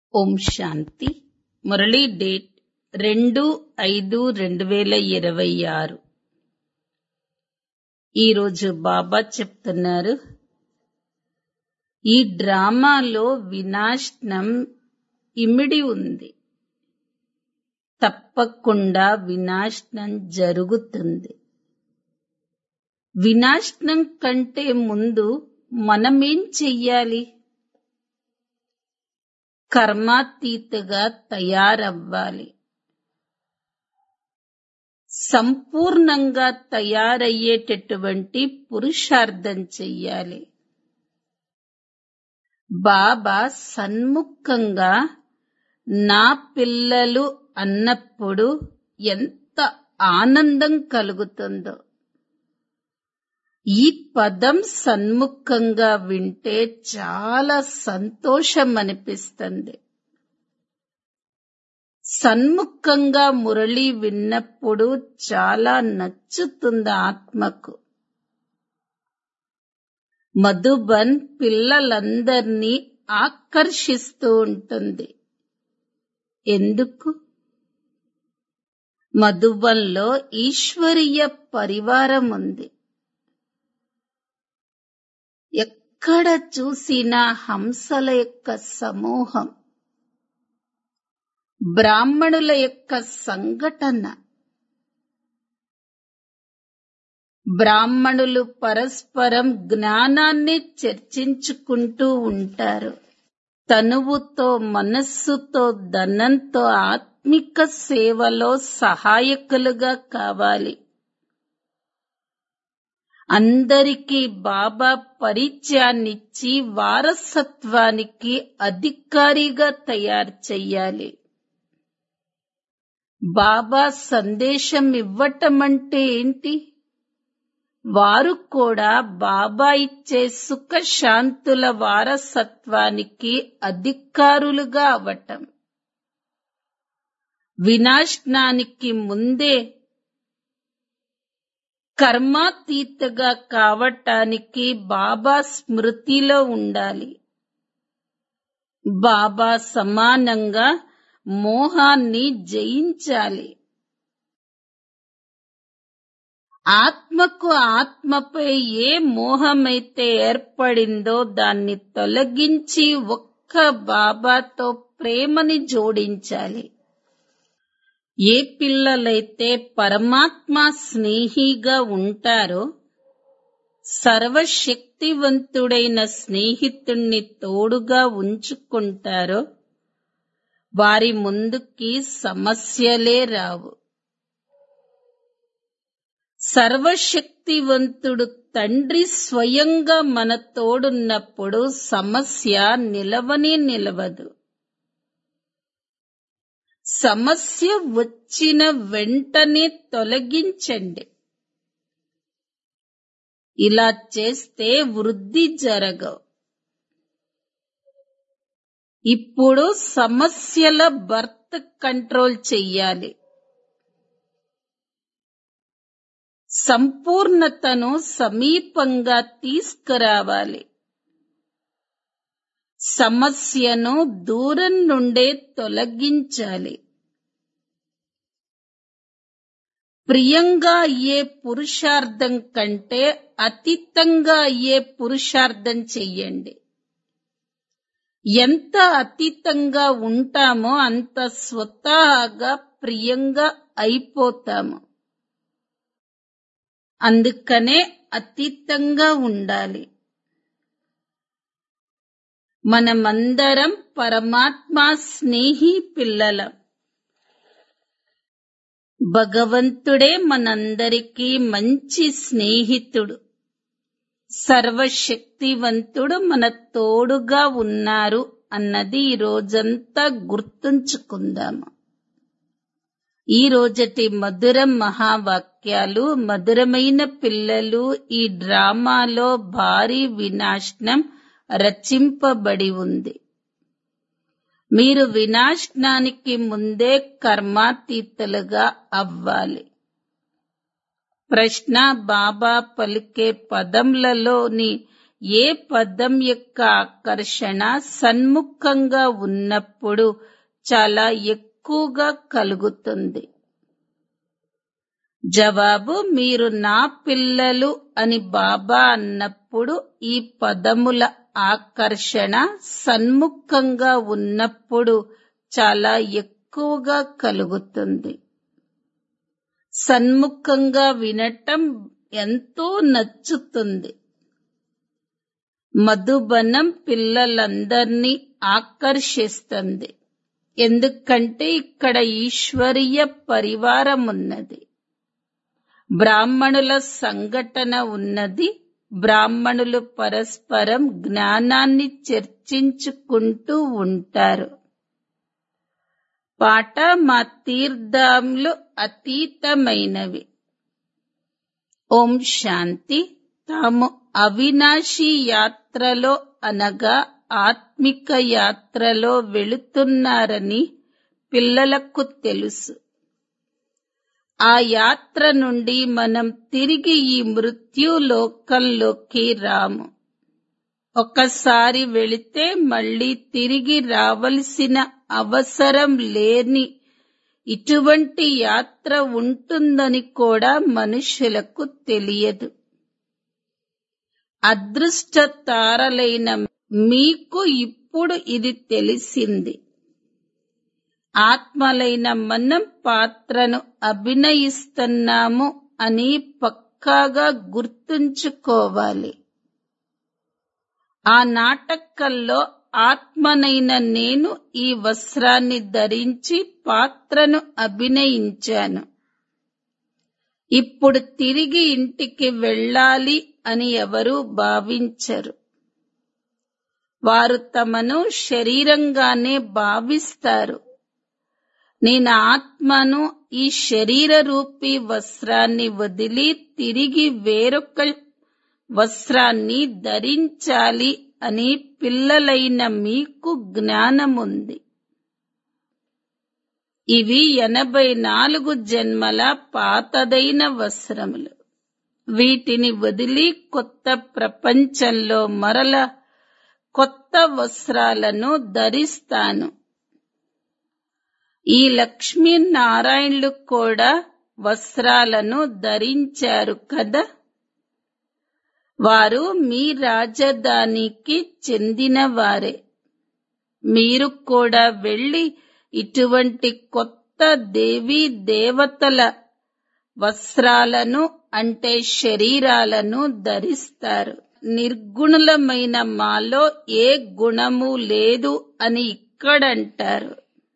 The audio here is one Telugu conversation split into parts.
ఓం శాంతి మురళీ డేట్ రెండు ఐదు రెండు వేల ఇరవై ఆరు ఈరోజు బాబా చెప్తున్నారు ఈ డ్రామాలో వినాశనం ఇమిడి ఉంది తప్పకుండా వినాశనం జరుగుతుంది వినాశనం కంటే ముందు మనమేం చెయ్యాలి కర్మాతీతగా తయారవ్వాలి సంపూర్ణంగా తయారయ్యేటటువంటి పురుషార్థం చెయ్యాలి బాబా సన్ముఖంగా నా పిల్లలు అన్నప్పుడు ఎంత ఆనందం కలుగుతుందో ఈ పదం సన్ముఖంగా వింటే చాలా సంతోషం అనిపిస్తుంది సన్ముఖంగా మురళి విన్నప్పుడు చాలా నచ్చుతుంది ఆత్మకు మధుబన్ పిల్లలందర్నీ ఆకర్షిస్తూ ఉంటుంది ఎందుకు మధుబన్లో ఈశ్వరీయ పరివారం ఉంది ఎక్కడ చూసినా హంసల యొక్క సమూహం బ్రాహ్మణుల యొక్క సంఘటన బ్రాహ్మణులు పరస్పరం జ్ఞానాన్ని చర్చించుకుంటూ ఉంటారు తనువుతో మనస్సుతో ధనంతో ఆత్మిక సేవలో సహాయకులుగా కావాలి అందరికీ బాబా పరిచయాన్నిచ్చి వారసత్వానికి అధికారిగా తయారు చెయ్యాలి బాబా సందేశం ఇవ్వటం అంటే ఏంటి వారు కూడా బాబా ఇచ్చే సుఖ శాంతుల వారసత్వానికి అధికారులుగా అవటం వినాశనానికి ముందే కర్మాతీతగా కావటానికి బాబా స్మృతిలో ఉండాలి బాబా సమానంగా మోహాన్ని జయించాలి ఆత్మకు ఆత్మపై ఏ మోహమైతే ఏర్పడిందో దాన్ని తొలగించి ఒక్క బాబాతో ప్రేమని జోడించాలి ఏ పిల్లలైతే పరమాత్మ స్నేహిగా ఉంటారో సర్వశక్తివంతుడైన స్నేహితుణ్ణి తోడుగా ఉంచుకుంటారో వారి ముందుకి సమస్యలే రావు సర్వశక్తివంతుడు తండ్రి స్వయంగా మన తోడున్నప్పుడు సమస్య నిలవనే నిలవదు సమస్య వచ్చిన వెంటనే తొలగించండి ఇలా చేస్తే వృద్ధి జరగవు ఇప్పుడు సమస్యల బర్త్ కంట్రోల్ చెయ్యాలి సంపూర్ణతను సమీపంగా తీసుకురావాలి సమస్యను దూరం నుండే తొలగించాలి ప్రియంగా అయ్యే పురుషార్థం కంటే అతీతంగా అయ్యే పురుషార్థం చెయ్యండి ఎంత అతీతంగా ఉంటామో అంత స్వతహాగా ప్రియంగా అయిపోతాము అందుకనే అతీతంగా ఉండాలి మనమందరం పరమాత్మ స్నేహి పిల్లలం భగవంతుడే మనందరికీ మంచి స్నేహితుడు సర్వశక్తివంతుడు మన తోడుగా ఉన్నారు అన్నది ఈ రోజంతా గుర్తుంచుకుందాము ఈ రోజటి మధుర మహావాక్యాలు మధురమైన పిల్లలు ఈ డ్రామాలో భారీ వినాశనం రచింపబడి ఉంది మీరు వినాశనానికి ముందే కర్మాతీతులుగా అవ్వాలి ప్రశ్న బాబా పలికే పదములలోని ఏ పదం యొక్క ఆకర్షణ సన్ముఖంగా ఉన్నప్పుడు చాలా ఎక్కువగా కలుగుతుంది జవాబు మీరు నా పిల్లలు అని బాబా అన్నప్పుడు ఈ పదముల ఆకర్షణ సన్ముఖంగా ఉన్నప్పుడు చాలా ఎక్కువగా కలుగుతుంది సన్ముఖంగా వినటం ఎంతో నచ్చుతుంది మధుబనం పిల్లలందర్నీ ఆకర్షిస్తుంది ఎందుకంటే ఇక్కడ ఈశ్వరీయ పరివారం ఉన్నది బ్రాహ్మణుల సంఘటన ఉన్నది బ్రాహ్మణులు పరస్పరం జ్ఞానాన్ని చర్చించుకుంటూ ఉంటారు పాట మా తీర్థంలు అతీతమైనవి ఓం శాంతి తాము అవినాశి యాత్రలో అనగా ఆత్మిక యాత్రలో వెళుతున్నారని పిల్లలకు తెలుసు ఆ యాత్ర నుండి మనం తిరిగి ఈ మృత్యులోకంలోకి రాము ఒక్కసారి వెళితే మళ్ళీ తిరిగి రావలసిన అవసరం లేని ఇటువంటి యాత్ర ఉంటుందని కూడా మనుషులకు తెలియదు అదృష్ట తారలైన మీకు ఇప్పుడు ఇది తెలిసింది ఆత్మలైన మనం పాత్రను అభినయిస్తున్నాము అని పక్కాగా గుర్తుంచుకోవాలి ఆ నాటకంలో ఆత్మనైన నేను ఈ వస్త్రాన్ని ధరించి పాత్రను అభినయించాను ఇప్పుడు తిరిగి ఇంటికి వెళ్ళాలి అని ఎవరూ భావించరు వారు తమను శరీరంగానే భావిస్తారు నేను ఆత్మను ఈ శరీర రూపీ వస్త్రాన్ని వదిలి తిరిగి వేరొక వస్త్రాన్ని ధరించాలి అని పిల్లలైన మీకు జ్ఞానముంది ఇవి ఎనభై నాలుగు జన్మల పాతదైన వస్త్రములు వీటిని వదిలి కొత్త ప్రపంచంలో మరల కొత్త వస్త్రాలను ధరిస్తాను ఈ లక్ష్మీనారాయణులు కూడా వస్త్రాలను ధరించారు కదా వారు మీ రాజధానికి చెందినవారే మీరు కూడా వెళ్ళి ఇటువంటి కొత్త దేవీ దేవతల వస్త్రాలను అంటే శరీరాలను ధరిస్తారు నిర్గుణులమైన మాలో ఏ గుణము లేదు అని ఇక్కడంటారు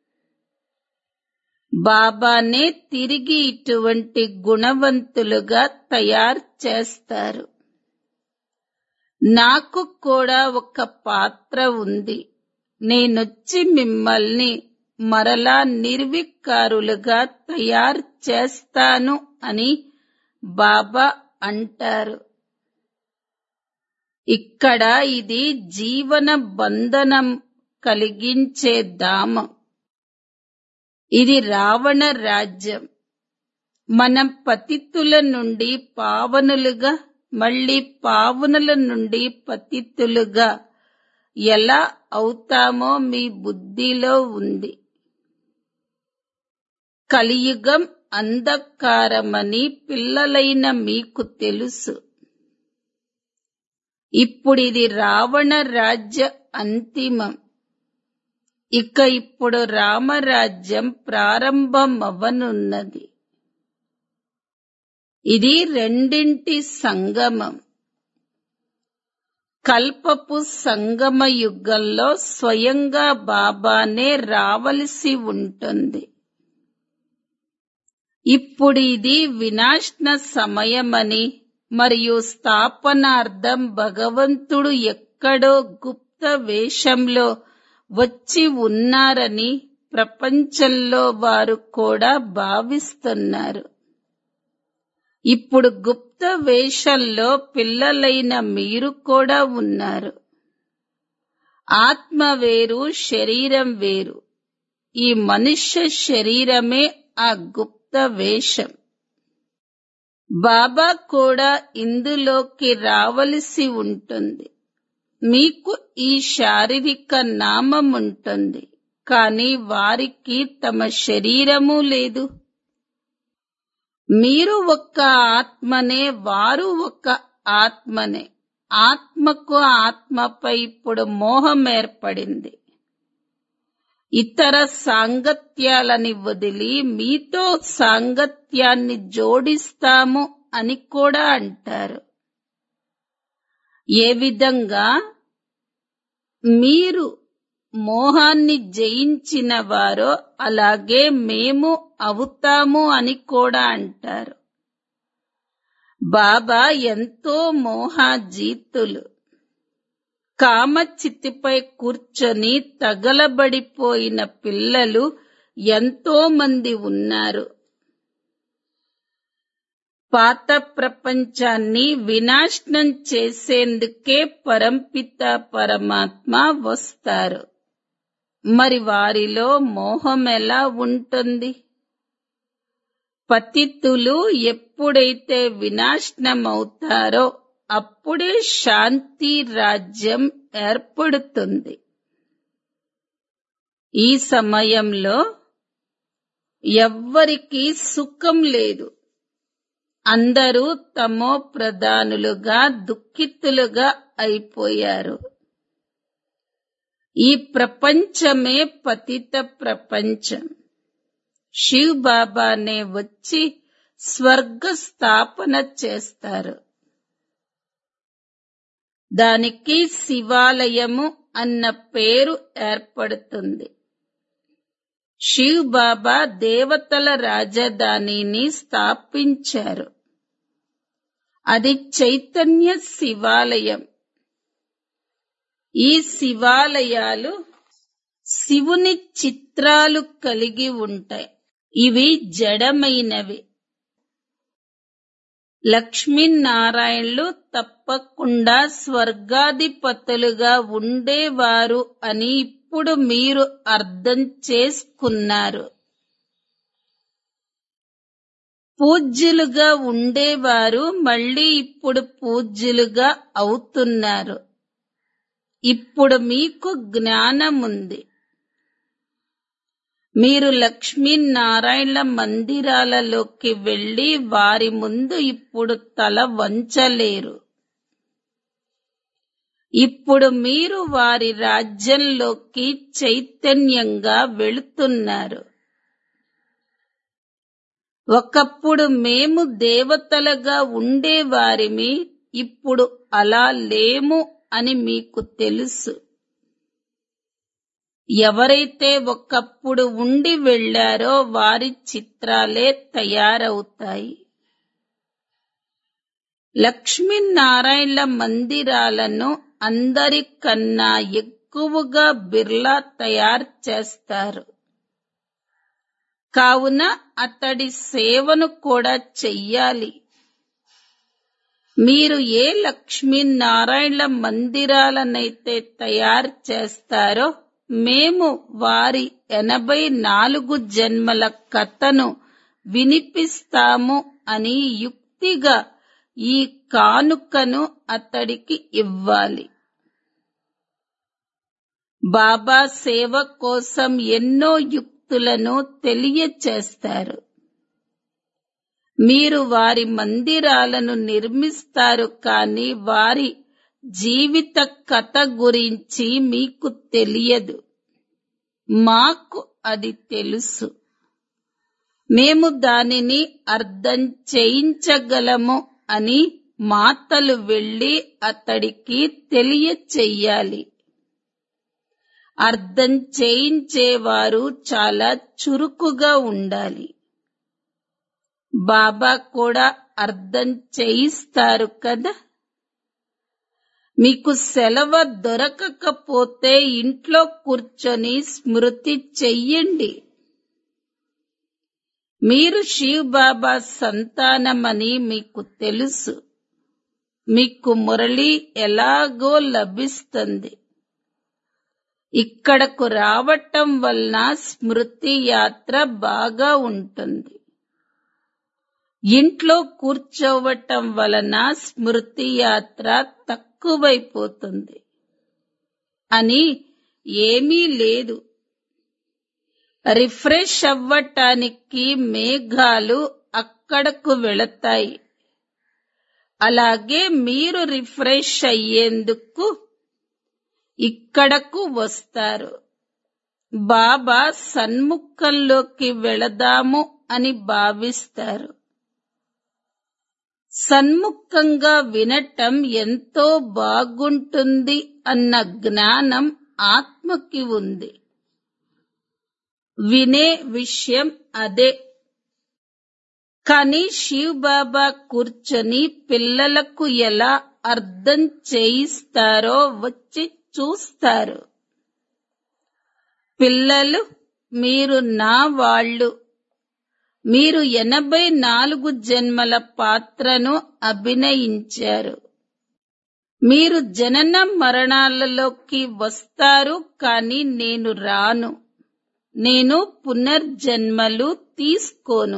బాబానే తిరిగి ఇటువంటి గుణవంతులుగా తయారు చేస్తారు నాకు కూడా ఒక పాత్ర ఉంది నేనొచ్చి మిమ్మల్ని మరలా నిర్వికారులుగా తయారు చేస్తాను అని బాబా అంటారు ఇక్కడ ఇది జీవన బంధనం కలిగించే ధామం ఇది రావణ రాజ్యం మనం పతితుల నుండి పావనులుగా మళ్ళీ పావనుల నుండి పతితులుగా ఎలా అవుతామో మీ బుద్ధిలో ఉంది కలియుగం అంధకారమని పిల్లలైన మీకు తెలుసు ఇప్పుడిది రావణ రాజ్య అంతిమం ఇక ఇప్పుడు రామరాజ్యం ప్రారంభమవ్వనున్నది ఇది రెండింటి సంగమం కల్పపు సంగమ యుగంలో స్వయంగా బాబానే రావలసి ఉంటుంది ఇప్పుడు ఇది వినాశన సమయమని మరియు స్థాపనార్థం భగవంతుడు ఎక్కడో గుప్త వేషంలో వచ్చి ఉన్నారని ప్రపంచంలో వారు కూడా భావిస్తున్నారు ఇప్పుడు గుప్త వేషంలో పిల్లలైన మీరు కూడా ఉన్నారు ఆత్మ వేరు శరీరం వేరు ఈ మనుష్య శరీరమే ఆ గుప్త వేషం బాబా కూడా ఇందులోకి రావలసి ఉంటుంది మీకు ఈ శారీరక నామం ఉంటుంది కానీ వారికి తమ శరీరము లేదు మీరు ఒక్క ఆత్మనే వారు ఒక్క ఆత్మనే ఆత్మకు ఆత్మపై ఇప్పుడు మోహం ఏర్పడింది ఇతర సాంగత్యాలని వదిలి మీతో సాంగత్యాన్ని జోడిస్తాము అని కూడా అంటారు ఏ విధంగా మీరు మోహాన్ని జయించిన వారో అలాగే మేము అవుతాము అని కూడా అంటారు బాబా ఎంతో మోహాజీతులు కామచిత్తిపై కూర్చొని తగలబడిపోయిన పిల్లలు ఎంతో మంది ఉన్నారు పాత ప్రపంచాన్ని వినాశనం చేసేందుకే పరంపిత పరమాత్మ వస్తారు మరి వారిలో మోహం ఎలా ఉంటుంది పతితులు ఎప్పుడైతే వినాశనమవుతారో అప్పుడే శాంతి రాజ్యం ఏర్పడుతుంది ఈ సమయంలో ఎవ్వరికీ సుఖం లేదు అందరూ తమో ప్రధానులుగా దుఃఖితులుగా అయిపోయారు ఈ ప్రపంచమే పతిత ప్రపంచం శివ్ బాబానే వచ్చి స్వర్గ స్థాపన చేస్తారు దానికి శివాలయము అన్న పేరు ఏర్పడుతుంది శివ్ బాబా దేవతల రాజధానిని స్థాపించారు అది చైతన్య శివాలయం ఈ శివాలయాలు శివుని చిత్రాలు కలిగి ఉంటాయి ఇవి జడమైనవి లక్ష్మీనారాయణులు తప్పకుండా స్వర్గాధిపతులుగా ఉండేవారు అని ఇప్పుడు మీరు అర్థం చేసుకున్నారు పూజ్యులుగా ఉండేవారు మళ్ళీ ఇప్పుడు పూజ్యులుగా అవుతున్నారు ఇప్పుడు మీకు జ్ఞానం ఉంది మీరు లక్ష్మీనారాయణ మందిరాలలోకి వెళ్లి వారి ముందు ఇప్పుడు తల వంచలేరు ఇప్పుడు మీరు వారి రాజ్యంలోకి చైతన్యంగా వెళుతున్నారు ఒకప్పుడు మేము దేవతలుగా ఉండేవారిమి ఇప్పుడు అలా లేము అని మీకు తెలుసు ఎవరైతే ఒకప్పుడు ఉండి వెళ్లారో వారి చిత్రాలే తయారవుతాయి లక్ష్మీనారాయణ మందిరాలను అందరికన్నా ఎక్కువగా బిర్లా తయారు చేస్తారు కావున అతడి సేవను కూడా చెయ్యాలి మీరు ఏ లక్ష్మీనారాయణ మందిరాలనైతే తయారు చేస్తారో మేము వారి ఎనభై నాలుగు జన్మల కథను వినిపిస్తాము అని యుక్తిగా ఈ కానుకను అతడికి ఇవ్వాలి బాబా సేవ కోసం ఎన్నో యుక్తులను తెలియచేస్తారు మీరు వారి మందిరాలను నిర్మిస్తారు కానీ వారి జీవిత కథ గురించి మీకు తెలియదు మాకు అది తెలుసు మేము దానిని అర్థం చేయించగలము అని మాతలు వెళ్లి అతడికి తెలియచెయ్యాలి అర్థం చేయించేవారు చాలా చురుకుగా ఉండాలి బాబా కూడా అర్థం చేయిస్తారు కదా మీకు సెలవు దొరకకపోతే ఇంట్లో కూర్చొని స్మృతి చెయ్యండి మీరు శివ్ బాబా సంతానమని మీకు తెలుసు మీకు మురళి ఎలాగో లభిస్తుంది ఇక్కడకు రావటం వలన స్మృతి యాత్ర బాగా ఉంటుంది ఇంట్లో కూర్చోవటం వలన స్మృతి యాత్ర తక్కువైపోతుంది అని ఏమీ లేదు రిఫ్రెష్ అవ్వటానికి మేఘాలు అక్కడకు వెళతాయి అలాగే మీరు రిఫ్రెష్ అయ్యేందుకు ఇక్కడకు వస్తారు బాబా సన్ముఖంలోకి వెళదాము అని భావిస్తారు సన్ముఖంగా వినటం ఎంతో బాగుంటుంది అన్న జ్ఞానం ఆత్మకి ఉంది వినే విషయం అదే కానీ శివ్ బాబా కూర్చొని పిల్లలకు ఎలా అర్థం చేయిస్తారో వచ్చి చూస్తారు పిల్లలు మీరు నా వాళ్ళు మీరు ఎనభై నాలుగు జన్మల పాత్రను అభినయించారు మీరు జనన మరణాలలోకి వస్తారు కానీ నేను రాను నేను పునర్జన్మలు తీసుకోను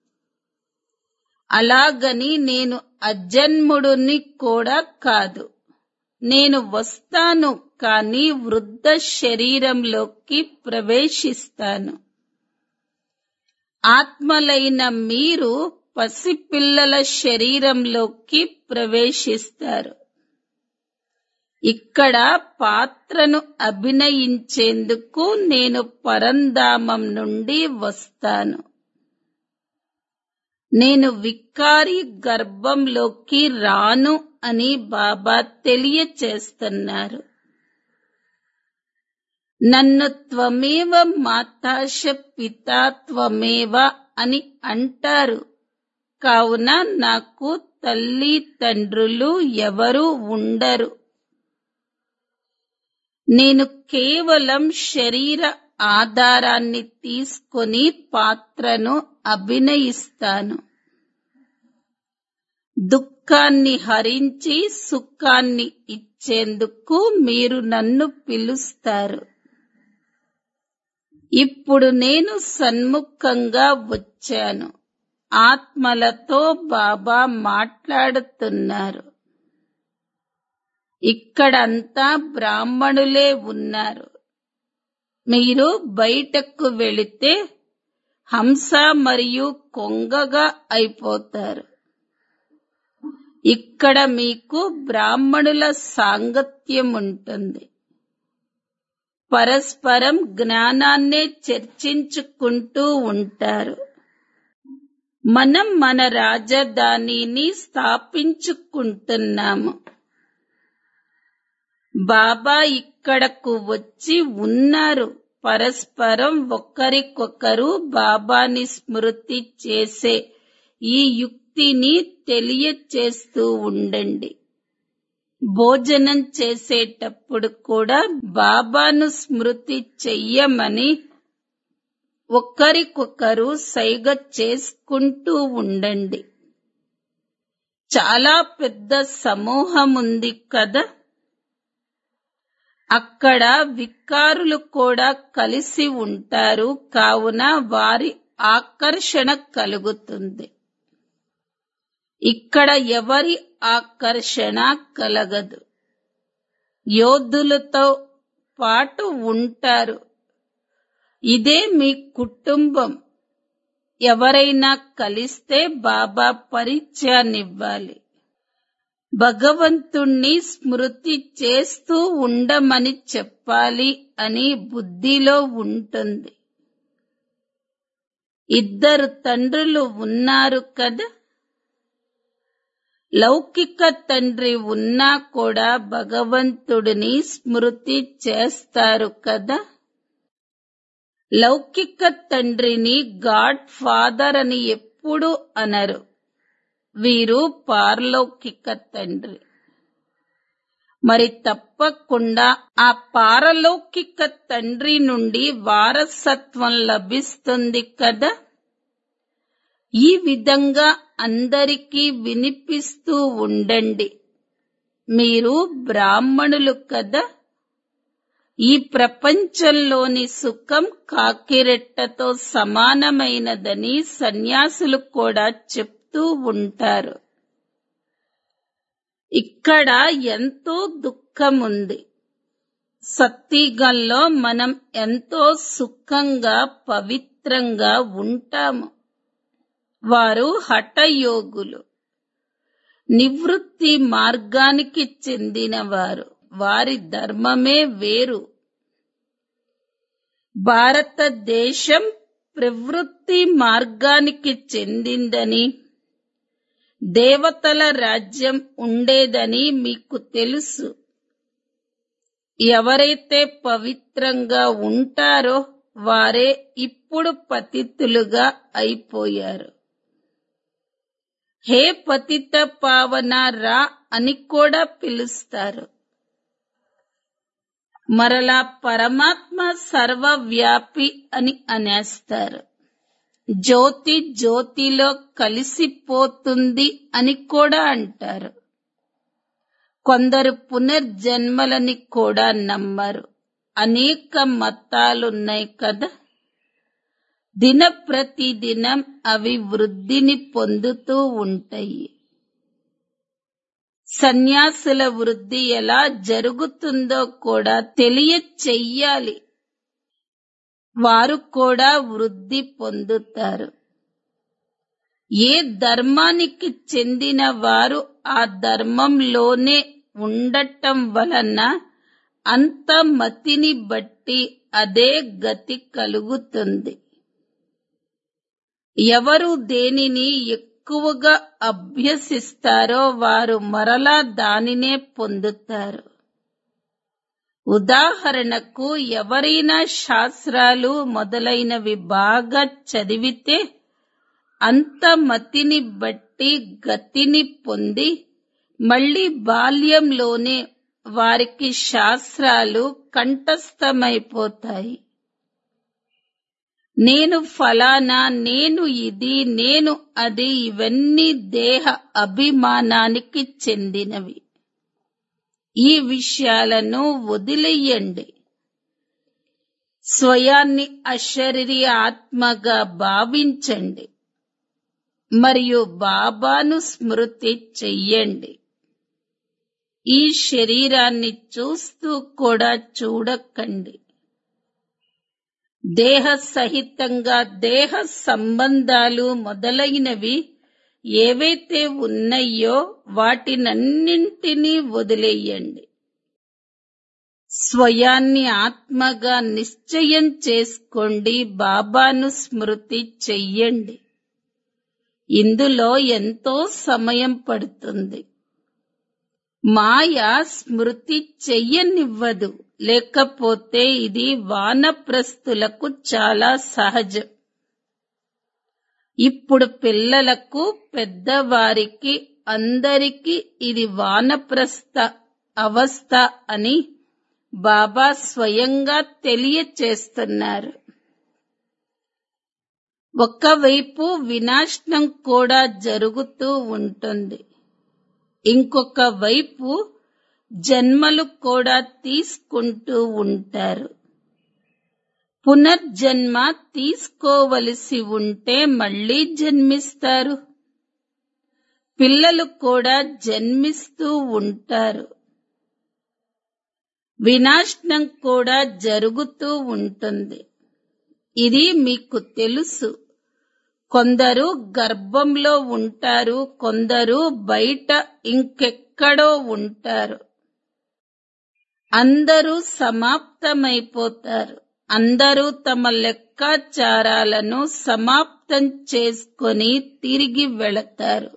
అలాగని నేను అజన్ముడుని కూడా కాదు నేను వస్తాను కానీ వృద్ధ శరీరంలోకి ప్రవేశిస్తాను ఆత్మలైన మీరు పసిపిల్లల శరీరంలోకి ప్రవేశిస్తారు ఇక్కడ పాత్రను అభినయించేందుకు నేను పరంధామం నుండి వస్తాను నేను వికారి గర్భంలోకి రాను అని బాబా తెలియచేస్తున్నారు నన్ను త్వమేవ మాతాశ పితా త్వమేవ అని అంటారు కావున నాకు తల్లి తండ్రులు ఎవరు ఉండరు నేను కేవలం శరీర ఆధారాన్ని తీసుకొని పాత్రను అభినయిస్తాను దుఃఖాన్ని హరించి సుఖాన్ని ఇచ్చేందుకు మీరు నన్ను పిలుస్తారు ఇప్పుడు నేను సన్ముఖంగా వచ్చాను ఆత్మలతో బాబా మాట్లాడుతున్నారు ఇక్కడంతా బ్రాహ్మణులే ఉన్నారు మీరు బయటకు వెళితే హంస మరియు కొంగగా అయిపోతారు ఇక్కడ మీకు బ్రాహ్మణుల సాంగత్యం ఉంటుంది పరస్పరం జ్ఞానాన్నే చర్చించుకుంటూ ఉంటారు మనం మన రాజధానిని స్థాపించుకుంటున్నాము బాబా ఇక్కడకు వచ్చి ఉన్నారు పరస్పరం ఒకరికొకరు బాబాని స్మృతి చేసే ఈ యుక్తిని తెలియచేస్తూ ఉండండి భోజనం చేసేటప్పుడు కూడా బాబాను స్మృతి చెయ్యమని ఒకరికొకరు సైగ చేసుకుంటూ ఉండండి చాలా పెద్ద సమూహం ఉంది కదా అక్కడ వికారులు కూడా కలిసి ఉంటారు కావున వారి ఆకర్షణ కలుగుతుంది ఇక్కడ ఎవరి ఆకర్షణ కలగదు యోధులతో పాటు ఉంటారు ఇదే మీ కుటుంబం ఎవరైనా కలిస్తే బాబా పరిచయాన్నివ్వాలి భగవంతుణ్ణి స్మృతి చేస్తూ ఉండమని చెప్పాలి అని బుద్ధిలో ఉంటుంది ఇద్దరు తండ్రులు ఉన్నారు కదా లౌకిక తండ్రి ఉన్నా కూడా భగవంతుడిని స్మృతి చేస్తారు కదా లౌకిక తండ్రిని గాడ్ ఫాదర్ అని ఎప్పుడు అనరు వీరు పారలౌకిక తండ్రి మరి తప్పకుండా ఆ పారలౌకిక తండ్రి నుండి వారసత్వం లభిస్తుంది కదా ఈ విధంగా అందరికీ వినిపిస్తూ ఉండండి మీరు బ్రాహ్మణులు కదా ఈ ప్రపంచంలోని సుఖం కాకిరెట్టతో సమానమైనదని సన్యాసులు కూడా చెప్తూ ఉంటారు ఇక్కడ ఎంతో దుఃఖం ఉంది సత్తిగంలో మనం ఎంతో సుఖంగా పవిత్రంగా ఉంటాము వారు హఠయోగులు నివృత్తి మార్గానికి చెందినవారు వారి ధర్మమే వేరు భారతదేశం ప్రవృత్తి మార్గానికి చెందిందని దేవతల రాజ్యం ఉండేదని మీకు తెలుసు ఎవరైతే పవిత్రంగా ఉంటారో వారే ఇప్పుడు పతితులుగా అయిపోయారు హే పతిత పావన రా అని కూడా పిలుస్తారు మరలా పరమాత్మ సర్వవ్యాపి అని అనేస్తారు జ్యోతి జ్యోతిలో కలిసిపోతుంది అని కూడా అంటారు కొందరు పునర్జన్మలని కూడా నమ్మరు అనేక మతాలున్నాయి కదా దిన ప్రతిదినం అవి వృద్ధిని పొందుతూ ఉంటాయి సన్యాసుల వృద్ధి ఎలా జరుగుతుందో కూడా తెలియచెయ్యాలి వారు కూడా వృద్ధి పొందుతారు ఏ ధర్మానికి చెందిన వారు ఆ ధర్మంలోనే ఉండటం వలన అంత మతిని బట్టి అదే గతి కలుగుతుంది ఎవరు దేనిని ఎక్కువగా అభ్యసిస్తారో వారు మరలా దానినే పొందుతారు ఉదాహరణకు ఎవరైనా శాస్త్రాలు మొదలైనవి బాగా చదివితే అంత మతిని బట్టి గతిని పొంది మళ్ళీ బాల్యంలోనే వారికి శాస్త్రాలు కంఠస్థమైపోతాయి నేను ఫలానా నేను ఇది నేను అది ఇవన్నీ దేహ అభిమానానికి చెందినవి ఈ విషయాలను వదిలేయండి స్వయాన్ని అశరీరి ఆత్మగా భావించండి మరియు బాబాను స్మృతి చెయ్యండి ఈ శరీరాన్ని చూస్తూ కూడా చూడకండి దేహ సహితంగా దేహ సంబంధాలు మొదలైనవి ఏవైతే ఉన్నాయో వాటినన్నింటినీ వదిలేయండి స్వయాన్ని ఆత్మగా నిశ్చయం చేసుకోండి బాబాను స్మృతి చెయ్యండి ఇందులో ఎంతో సమయం పడుతుంది మాయ స్మృతి చెయ్యనివ్వదు లేకపోతే ఇది వానప్రస్తులకు చాలా సహజం ఇప్పుడు పిల్లలకు పెద్దవారికి అందరికీ ఇది వానప్రస్థ అవస్థ అని బాబా స్వయంగా తెలియచేస్తున్నారు ఒకవైపు వినాశనం కూడా జరుగుతూ ఉంటుంది ఇంకొక వైపు జన్మలు కూడా తీసుకుంటూ ఉంటారు పునర్జన్మ తీసుకోవలసి ఉంటే మళ్ళీ జన్మిస్తారు పిల్లలు కూడా జన్మిస్తూ ఉంటారు వినాశనం కూడా జరుగుతూ ఉంటుంది ఇది మీకు తెలుసు కొందరు గర్భంలో ఉంటారు కొందరు బయట ఇంకెక్కడో ఉంటారు అందరూ సమాప్తమైపోతారు అందరూ తమ లెక్కాచారాలను సమాప్తం చేసుకొని తిరిగి వెళతారు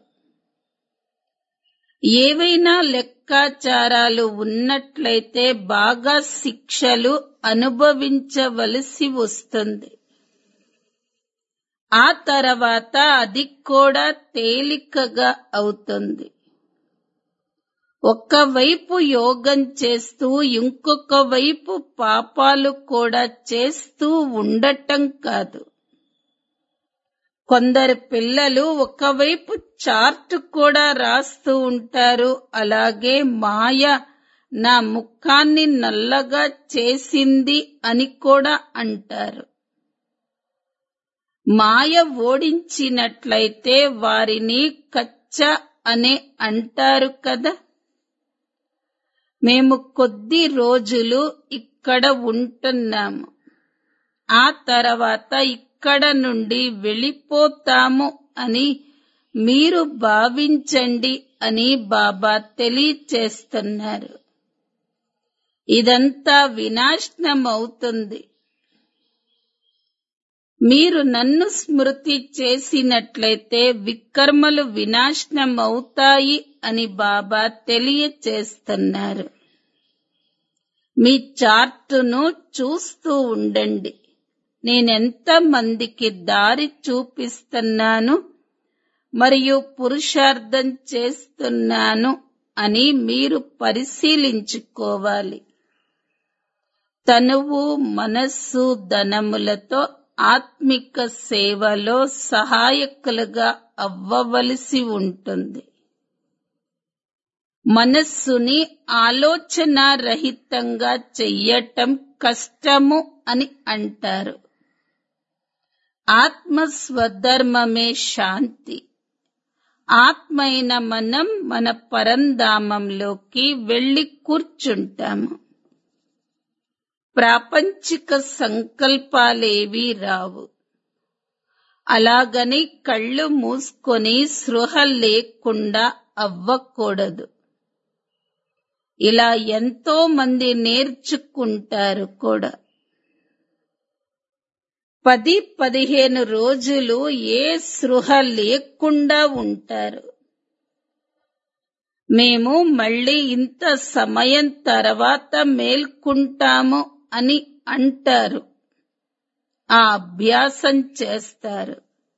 ఏవైనా లెక్కాచారాలు ఉన్నట్లయితే బాగా శిక్షలు అనుభవించవలసి వస్తుంది ఆ తర్వాత అది కూడా తేలికగా అవుతుంది ఒక్కవైపు యోగం చేస్తూ ఇంకొక వైపు పాపాలు కూడా చేస్తూ ఉండటం కాదు కొందరు పిల్లలు ఒకవైపు చార్ట్ కూడా రాస్తూ ఉంటారు అలాగే మాయ నా ముఖాన్ని నల్లగా చేసింది అని కూడా అంటారు మాయ ఓడించినట్లయితే వారిని కచ్చ అనే అంటారు కదా మేము కొద్ది రోజులు ఇక్కడ ఉంటున్నాము ఆ తర్వాత ఇక్కడ నుండి వెళ్ళిపోతాము అని మీరు భావించండి అని బాబా తెలియచేస్తున్నారు ఇదంతా వినాశనం అవుతుంది మీరు నన్ను స్మృతి చేసినట్లయితే వికర్మలు వినాశనం అవుతాయి అని బాబా తెలియచేస్తున్నారు మీ చార్టును చూస్తూ ఉండండి నేనెంత మందికి దారి చూపిస్తున్నాను మరియు పురుషార్థం చేస్తున్నాను అని మీరు పరిశీలించుకోవాలి తనువు మనస్సు ధనములతో ఆత్మిక సేవలో సహాయకులుగా అవ్వవలసి ఉంటుంది మనస్సుని ఆలోచన రహితంగా చెయ్యటం కష్టము అని అంటారు ఆత్మ స్వధర్మమే శాంతి ఆత్మైన మనం మన పరంధామంలోకి వెళ్లి కూర్చుంటాము ప్రాపంచిక సంకల్పాలేవీ రావు అలాగని కళ్ళు మూసుకొని సృహ లేకుండా అవ్వకూడదు ఇలా ఎంతో మంది నేర్చుకుంటారు కూడా పది పదిహేను రోజులు ఏ సృహ లేకుండా ఉంటారు మేము మళ్ళీ ఇంత సమయం తర్వాత మేల్కుంటాము అని అంటారు ఆ అభ్యాసం చేస్తారు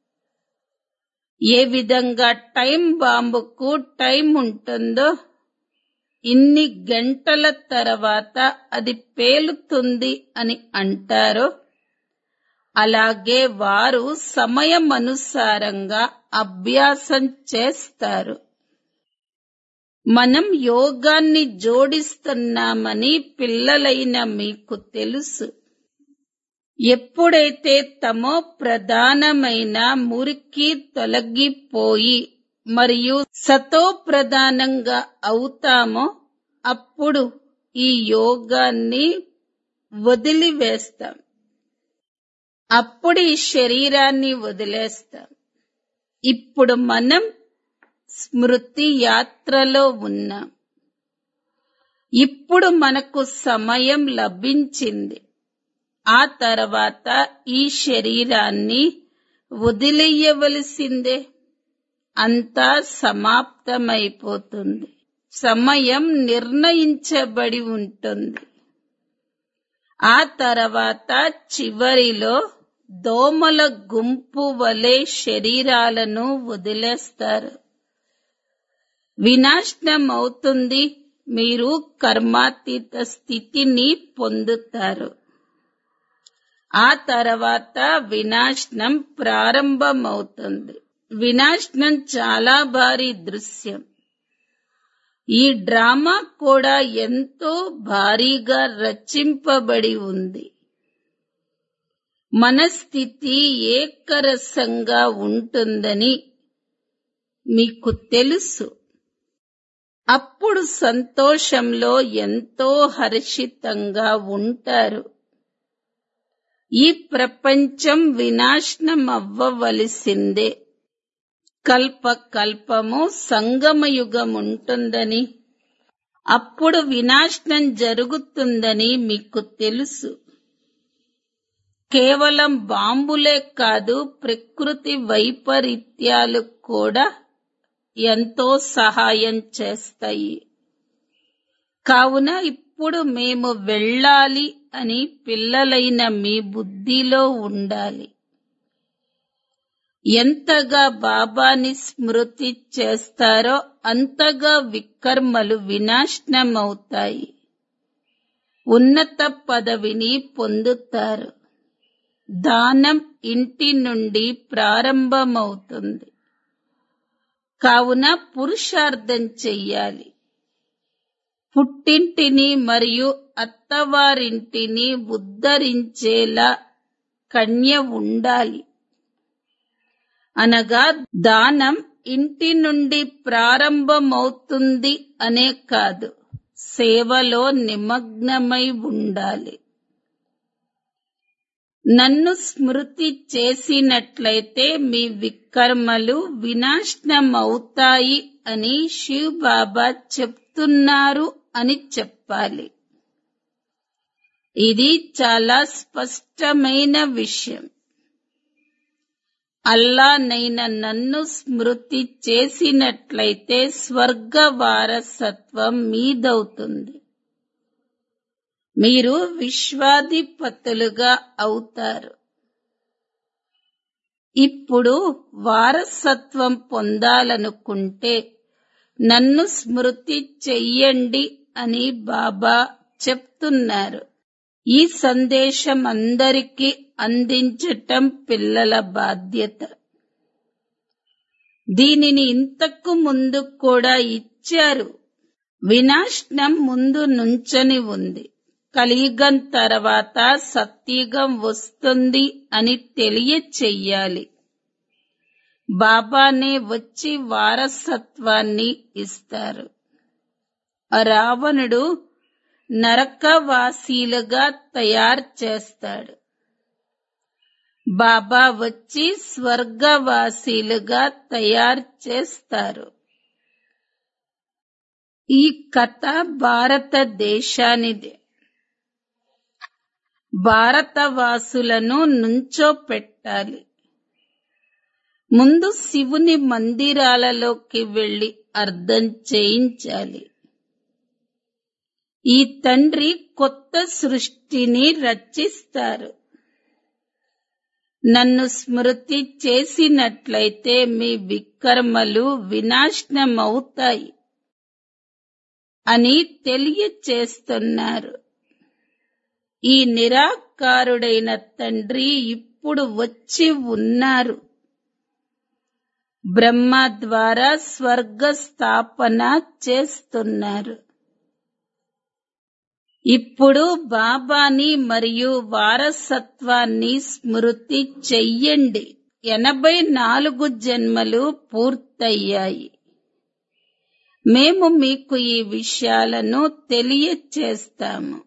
ఏ విధంగా టైం బాంబుకు టైం ఉంటుందో ఇన్ని గంటల తర్వాత అది పేలుతుంది అని అంటారో అలాగే వారు సమయం అనుసారంగా అభ్యాసం చేస్తారు మనం యోగాన్ని జోడిస్తున్నామని పిల్లలైన మీకు తెలుసు ఎప్పుడైతే తమో ప్రధానమైన మురికి తొలగిపోయి మరియు సతో ప్రధానంగా అవుతామో అప్పుడు ఈ యోగాన్ని వదిలివేస్తాం అప్పుడు ఈ శరీరాన్ని వదిలేస్తాం ఇప్పుడు మనం స్మృతి యాత్రలో ఉన్నాం ఇప్పుడు మనకు సమయం లభించింది ఆ తర్వాత ఈ శరీరాన్ని వదిలేయవలసిందే అంతా సమాప్తమైపోతుంది సమయం నిర్ణయించబడి ఉంటుంది ఆ తర్వాత చివరిలో దోమల గుంపు వలె శరీరాలను వదిలేస్తారు వినాశనం అవుతుంది మీరు కర్మాతీత స్థితిని పొందుతారు ఆ తర్వాత వినాశనం ప్రారంభమవుతుంది వినాశనం చాలా భారీ దృశ్యం ఈ డ్రామా కూడా ఎంతో భారీగా రచింపబడి ఉంది మన స్థితి ఏకరసంగా ఉంటుందని మీకు తెలుసు అప్పుడు సంతోషంలో ఎంతో హర్షితంగా ఉంటారు ఈ ప్రపంచం వినాశనం అవ్వవలసిందే కల్ప కల్పము సంగమయుగం ఉంటుందని అప్పుడు వినాశనం జరుగుతుందని మీకు తెలుసు కేవలం బాంబులే కాదు ప్రకృతి వైపరీత్యాలు కూడా ఎంతో సహాయం చేస్తాయి కావున ఇప్పుడు మేము వెళ్ళాలి అని పిల్లలైన మీ బుద్ధిలో ఉండాలి ఎంతగా బాబాని స్మృతి చేస్తారో అంతగా వికర్మలు వినాశనమవుతాయి ఉన్నత పదవిని పొందుతారు దానం ఇంటి నుండి ప్రారంభమవుతుంది కావున పురుషార్థం చెయ్యాలి పుట్టింటిని మరియు అత్తవారింటిని ఉద్ధరించేలా కన్య ఉండాలి అనగా దానం ఇంటి నుండి ప్రారంభమవుతుంది అనే కాదు సేవలో నిమగ్నమై ఉండాలి నన్ను స్మృతి చేసినట్లయితే మీ వికర్మలు వినాశనమవుతాయి అని శివ్ బాబా చెప్తున్నారు అని చెప్పాలి ఇది చాలా స్పష్టమైన విషయం అల్లానైన నన్ను స్మృతి చేసినట్లయితే స్వర్గ వారసత్వం మీదవుతుంది మీరు విశ్వాధిపతులుగా అవుతారు ఇప్పుడు వారసత్వం పొందాలనుకుంటే నన్ను స్మృతి చెయ్యండి అని బాబా చెప్తున్నారు ఈ సందేశం అందరికీ అందించటం పిల్లల బాధ్యత దీనిని ఇంతకు ముందు కూడా ఇచ్చారు వినాశనం ముందు నుంచని ఉంది కలియుగం తర్వాత సత్యుగం వస్తుంది అని తెలియచెయ్యాలి బాబానే వచ్చి వారసత్వాన్ని ఇస్తారు రావణుడు నరకవాసీలుగా తయారు చేస్తాడు బాబా వచ్చి స్వర్గవాసీలుగా తయారు చేస్తారు ఈ కథ భారతదేశానిదే భారతవాసులను నుంచో పెట్టాలి ముందు శివుని మందిరాలలోకి వెళ్లి అర్థం చేయించాలి ఈ తండ్రి కొత్త సృష్టిని రచిస్తారు నన్ను స్మృతి చేసినట్లయితే మీ వికర్మలు వినాశనమవుతాయి అని తెలియచేస్తున్నారు ఈ నిరాకారుడైన తండ్రి ఇప్పుడు వచ్చి ఉన్నారు బ్రహ్మ ద్వారా స్వర్గ స్థాపన చేస్తున్నారు ఇప్పుడు బాబాని మరియు వారసత్వాన్ని స్మృతి చెయ్యండి ఎనభై నాలుగు జన్మలు పూర్తయ్యాయి మేము మీకు ఈ విషయాలను తెలియచేస్తాము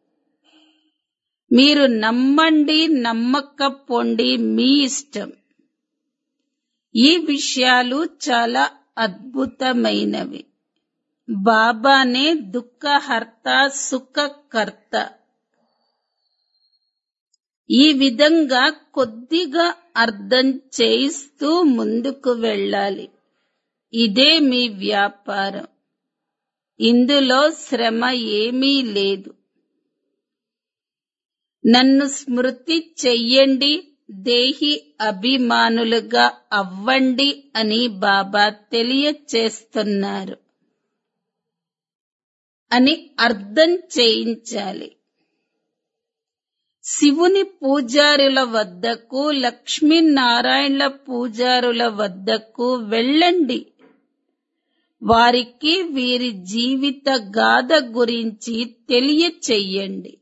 మీరు నమ్మండి నమ్మకపోండి మీ ఇష్టం ఈ విషయాలు చాలా అద్భుతమైనవి బాబానే దుఃఖహర్త సుఖకర్త ఈ విధంగా కొద్దిగా అర్థం చేయిస్తూ ముందుకు వెళ్ళాలి ఇదే మీ వ్యాపారం ఇందులో శ్రమ ఏమీ లేదు నన్ను స్మృతి చెయ్యండి దేహి అభిమానులుగా అవ్వండి అని బాబా తెలియచేస్తున్నారు అని అర్థం చేయించాలి శివుని పూజారుల వద్దకు లక్ష్మీనారాయణల పూజారుల వద్దకు వెళ్ళండి వారికి వీరి జీవిత గాథ గురించి తెలియచెయ్యండి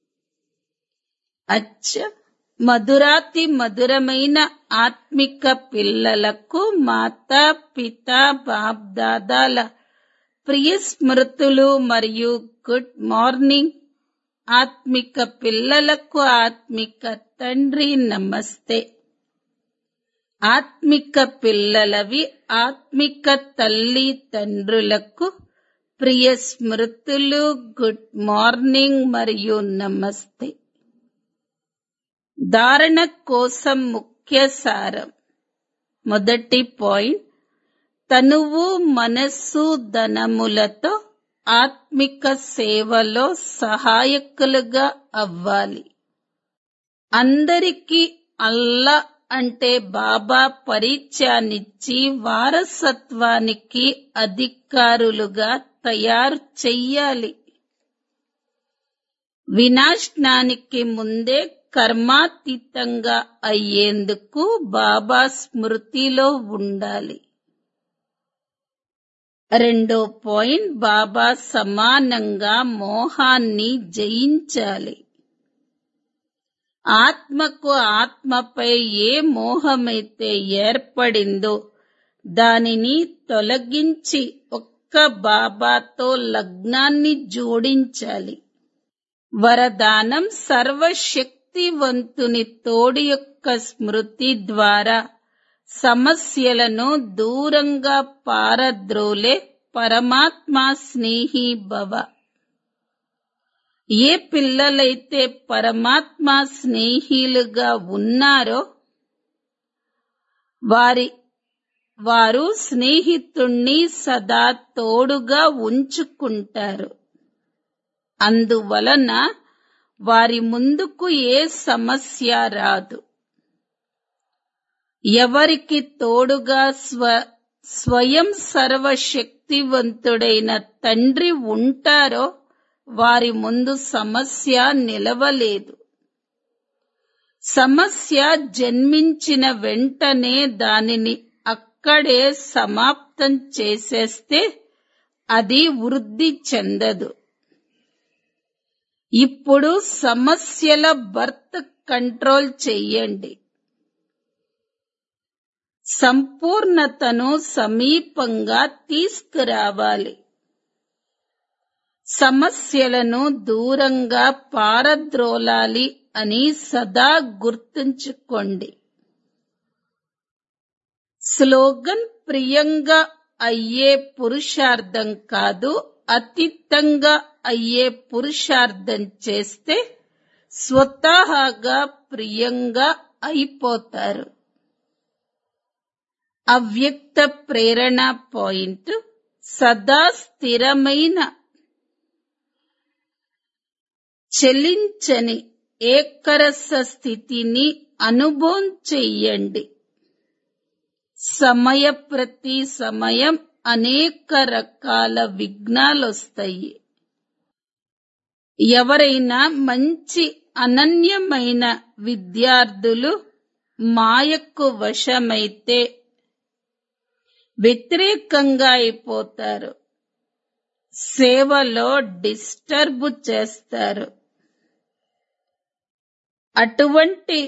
అచ్చ మధురాతి మధురమైన ఆత్మిక పిల్లలకు మాతా పిత బాప్ దాదాల ప్రియ స్మృతులు మరియు గుడ్ మార్నింగ్ ఆత్మిక పిల్లలకు ఆత్మిక తండ్రి నమస్తే ఆత్మిక పిల్లలవి ఆత్మిక తల్లి తండ్రులకు ప్రియ స్మృతులు గుడ్ మార్నింగ్ మరియు నమస్తే ధారణ కోసం ముఖ్య సారం మొదటి పాయింట్ తనువు మనస్సు ధనములతో ఆత్మిక సేవలో సహాయకులుగా అవ్వాలి అందరికీ అల్లా అంటే బాబా పరిచయాన్నిచ్చి వారసత్వానికి అధికారులుగా తయారు చెయ్యాలి వినాశనానికి ముందే కర్మాతీతంగా అయ్యేందుకు బాబా స్మృతిలో ఉండాలి రెండో పాయింట్ బాబా సమానంగా మోహాన్ని జయించాలి ఆత్మకు ఆత్మపై ఏ మోహమైతే ఏర్పడిందో దానిని తొలగించి ఒక్క యొక్క బాబాతో లగ్నాన్ని జోడించాలి వరదానం సర్వశక్తివంతుని తోడి యొక్క స్మృతి ద్వారా సమస్యలను దూరంగా పారద్రోలే పరమాత్మ స్నేహి భవ ఏ పిల్లలైతే పరమాత్మ స్నేహిలుగా ఉన్నారో వారి వారు స్నేహితుణ్ణి సదా తోడుగా ఉంచుకుంటారు అందువలన వారి ముందుకు ఏ సమస్య రాదు ఎవరికి తోడుగా స్వ స్వయం సర్వశక్తివంతుడైన తండ్రి ఉంటారో వారి ముందు సమస్య నిలవలేదు సమస్య జన్మించిన వెంటనే దానిని అక్కడే సమాప్తం చేసేస్తే అది వృద్ధి చెందదు ఇప్పుడు సమస్యల బర్త్ కంట్రోల్ చెయ్యండి సంపూర్ణతను సమీపంగా తీసుకురావాలి సమస్యలను దూరంగా పారద్రోలాలి అని సదా గుర్తుంచుకోండి స్లోగన్ ప్రియంగా అయ్యే పురుషార్థం కాదు అతీతంగా అయ్యే పురుషార్థం చేస్తే స్వతహాగా ప్రియంగా అయిపోతారు అవ్యక్త ప్రేరణ పాయింట్ సదా స్థిరమైన చెలించని ఏకరస స్థితిని అనుభవం చెయ్యండి సమయ ప్రతి సమయం అనేక రకాల విఘ్నాలొస్తాయి ఎవరైనా మంచి అనన్యమైన విద్యార్థులు మాయకు వశమైతే వ్యతిరేకంగా అయిపోతారు సేవలో డిస్టర్బ్ చేస్తారు అటువంటి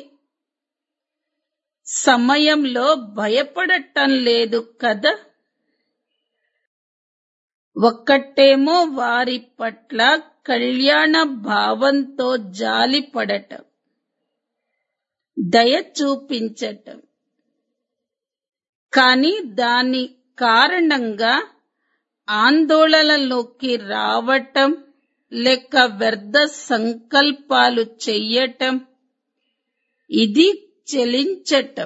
సమయంలో భయపడటం లేదు కదా ఒక్కటేమో వారి పట్ల కళ్యాణ భావంతో జాలిపడటం దయ చూపించటం కానీ దాని కారణంగా ఆందోళనలోకి రావటం లేక వ్యర్థ సంకల్పాలు చెయ్యటం ఇది చెలించటం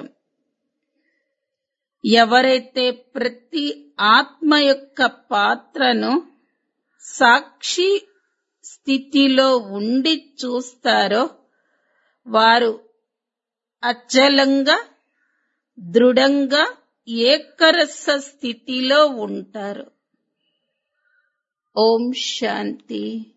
ఎవరైతే ప్రతి ఆత్మ యొక్క పాత్రను సాక్షి స్థితిలో ఉండి చూస్తారో వారు అచలంగా దృఢంగా ఏకరస స్థితిలో ఉంటారు ఓం శాంతి